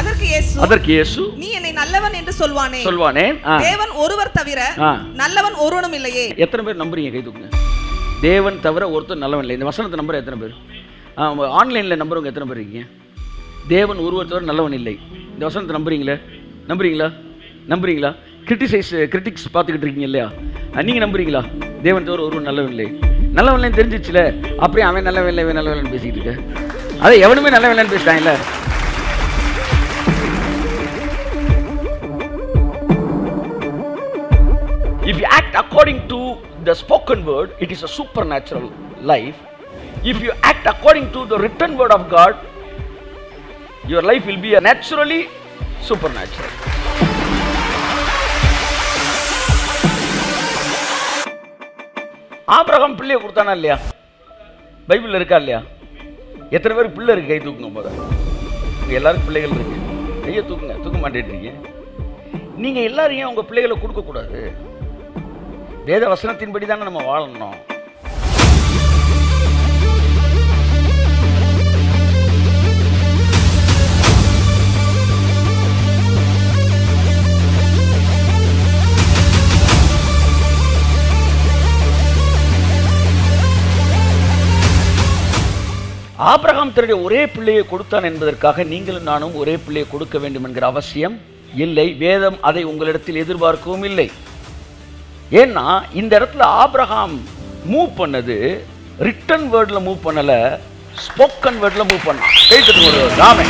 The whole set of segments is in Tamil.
அதற்கு இயேசு அதற்கு இயேசு நீ என்னை நல்லவன் என்று சொல்வானே சொல்வானே ஆ. தேவன் ஒருவர் தவிர ஆ. நல்லவன் ஒருவனும் இல்லையே எத்தனை பேர் நம்புறீங்க கை தூக்குங்க தேவன் தவிர ஒருத்தர் நல்லவன் இல்லை இந்த வசனத்தை நம்புற எத்தனை பேர் ஆன்லைனில் நம்புறவங்க எத்தனை பேர் இருக்கீங்க தேவன் ஒருவர் தவிர நல்லவன் இல்லை இந்த வசனத்தை நம்புறீங்களே நம்புறீங்களா நம்புறீங்களா கிரிட்டிசைஸ் கிரிட்டிக்ஸ் பார்த்துக்கிட்டு இருக்கீங்க இல்லையா அஹ், நீங்க நம்புறீங்களா தேவன் தவிர ஒருவன் நல்லவன் இல்லை நல்லவன் இல்லைன்னு தெரிஞ்சிச்சுல அப்படியே அவன் நல்லவன் இல்லை இவன் நல்லவன் இல்லைன்னு பேசிக்கிட்டு இருக்க அதை எவனுமே நல்லவன் இல்லைன்னு பேசிட்டாங்கல்ல If you act according to the spoken word, it is a supernatural life. If you act according to the written word of God, your life will be a naturally supernatural. Abraham பிள்ளைய கொடுத்தானா இல்லையா பைபிள்ல இருக்கா இல்லையா எத்தனை பேர் பிள்ளை இருக்கு கை தூக்குங்க போத உங்க எல்லாருக்கும் பிள்ளைகள் இருக்கு கையை தூக்குங்க தூக்க மாட்டேன்றீங்க நீங்க எல்லாரும் ஏன் உங்க பிள்ளைகளை கொடுக்க கூடாது வேத வசனத்தின்படி தானே நம்ம வாழணும் ஆபிரகாம் தன்னுடைய ஒரே பிள்ளையை கொடுத்தான் என்பதற்காக நீங்களும் நானும் ஒரே பிள்ளையை கொடுக்க வேண்டும் என்கிற அவசியம் இல்லை வேதம் அதை உங்களிடத்தில் எதிர்பார்க்கவும் இல்லை ஏன்னா இந்த இடத்துல ஆபிரகாம் மூவ் பண்ணது ரிட்டன் வேர்ட்ல மூவ் பண்ணல ஸ்போக்கன் வேர்ட்ல மூவ் பண்ணான் கேட்குது ஒரு ராமே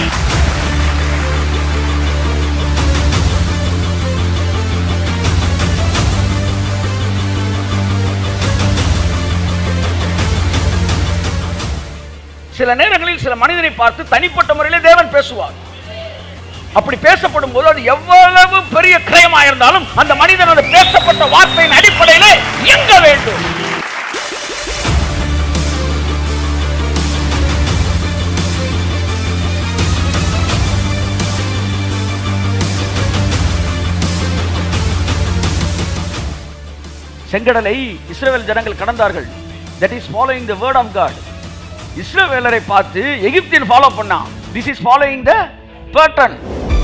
சில நேரங்களில் சில மனிதனை பார்த்து தனிப்பட்ட முறையிலே தேவன் பேசுவார் அப்படி பேசப்படும் போது அது எவ்வளவு பெரிய கிரயமா இருந்தாலும் அந்த மனிதன் அந்த பேசப்பட்ட வார்த்தையின் அடிப்படையிலே இயங்க வேண்டும் செங்கடலை இஸ்ரவேல் ஜனங்கள் கடந்தார்கள் that is following the word of God இஸ்ரவேலரை பார்த்து எகிப்தியன் ஃபாலோ பண்ணான் this is following the pattern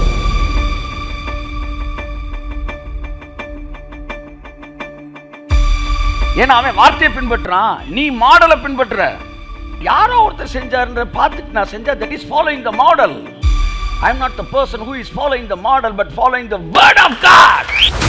ஏன்னா அவன் வார்த்தையை பின்பற்றுறான் நீ மாடலை பின்பற்ற யாரோ ஒருத்தர் செஞ்சாருன்ற பார்த்துட்டு நான் செஞ்சா that is following the model I am not the person who is following the model but following the word of God